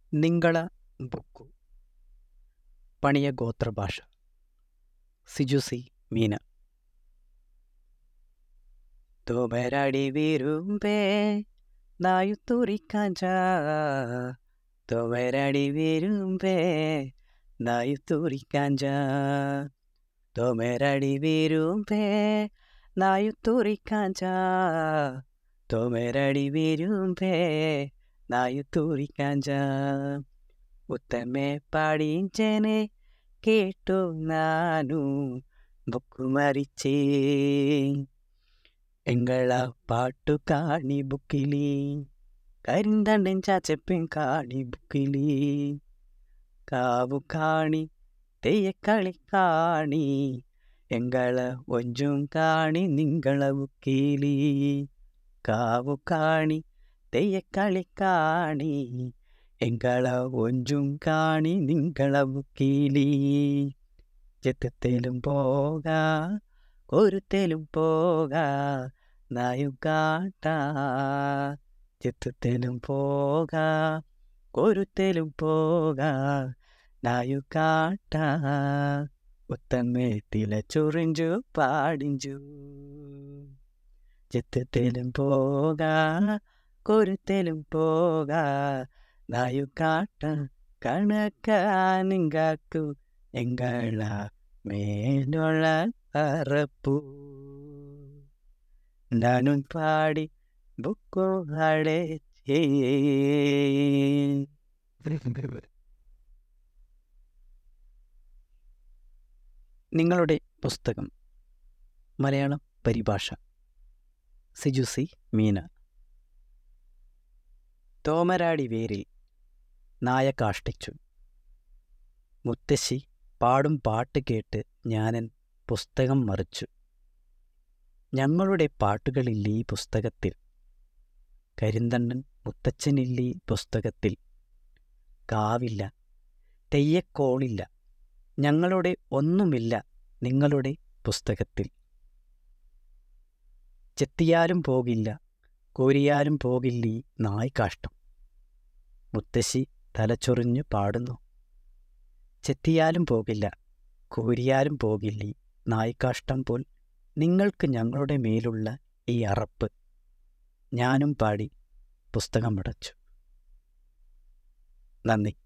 ನಿಂಗಳ book പണിയ ഗോത്രഭാഷ സിജുസി മീന തോമരടി വീരുമ്പേ നായുത്തൂറിക്കാഞ്ച തോമരടി വീരുമ്പേ നായുത്തൂറിക്കാഞ്ച തോമരടി വീരുമ്പേ നായുത്തൂറിക്കാഞ്ച തോമരടി വീരുമ്പേ നായുത്തൂറിക്കാഞ്ച ഉത്തമേ പാടിഞ്ചേനെ കേട്ടു Nanu book മരിച്ചേ എങ്കള പാട്ടു കാണി ബുക്കിലി കരിന്തണ്ടൻ ചാച്ചപ്പൻ കാണി ബുക്കിലി കാവു കാണി തെയ്യക്കളി കാണി എങ്കള ഒഞ്ചും കാണി നിങ്ങള ബുക്കിലി കാവു കാണി തെയ്യക്കളി കാണി എങ്കള ഒഞ്ചും കാണി നിങ്ങള ബുക്കിലി ചെത്തത്തേലും പോക ഒരുത്തേലും പോക നായുകാട്ട ചെത്തത്തേലും പോക ഒരുത്തേലും പോക നായുകാട്ട ഉത്തമേ തിലച്ചൊറിഞ്ചു പാടിഞ്ചു ചെത്തത്തേലും പോക കൊരുത്തേലും പോക നായുകാട്ട കണക്കാനിങ്കാക്കു എങ്കള മേലുള്ള പറപ്പു നാനും പാടി ബുക്കു അടച്ചേ നിങ്ങളുടെ പുസ്തകം മലയാളം പരിഭാഷ സിജുസി മീന തോമരാടി വേരിൽ നായ കാഷ്ടിച്ചു മുത്തശ്ശി പാടും പാട്ട് കേട്ട് ഞാനൻ പുസ്തകം മറിച്ചു ഞങ്ങളുടെ പാട്ടുകളില്ലീ പുസ്തകത്തിൽ കരിന്തണ്ണൻ മുത്തച്ഛനില്ലീ പുസ്തകത്തിൽ കാവില്ല തെയ്യക്കോളില്ല ഞങ്ങളുടെ ഒന്നുമില്ല നിങ്ങളുടെ പുസ്തകത്തിൽ ചെത്തിയാലും പോകില്ല കോരിയാലും പോകില്ലീ നായ്ക്കാഷ്ടം മുത്തശ്ശി തലച്ചൊറിഞ്ഞു പാടുന്നു ചെത്തിയാലും പോകില്ല കോരിയാലും പോകില്ലീ നായ്ക്കാഷ്ടം പോൽ നിങ്ങൾക്ക് ഞങ്ങളുടെ മേലുള്ള ഈ അറപ്പ് ഞാനും പാടി പുസ്തകമടച്ചു നന്ദി